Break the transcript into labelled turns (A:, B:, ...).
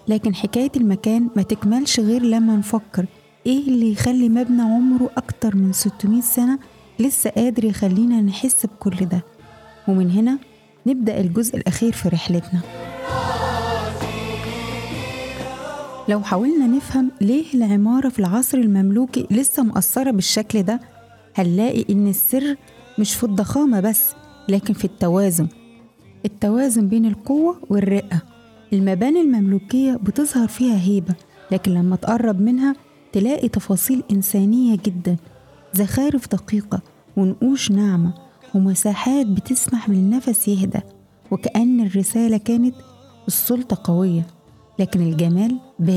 A: لكن حكاية المكان ما تكملش غير لما نفكر إيه اللي يخلي مبنى عمره أكتر من 600 سنة لسه قادر يخلينا نحس بكل ده ومن هنا نبدأ الجزء الأخير في رحلتنا لو حاولنا نفهم ليه العمارة في العصر المملوكي لسه مؤثرة بالشكل ده هنلاقي إن السر مش في الضخامة بس لكن في التوازن التوازن بين القوة والرقة المباني المملوكية بتظهر فيها هيبة لكن لما تقرب منها تلاقي تفاصيل إنسانية جدا زخارف دقيقة ونقوش ناعمة ومساحات بتسمح للنفس يهدى وكأن الرسالة كانت السلطة قوية لكن الجمال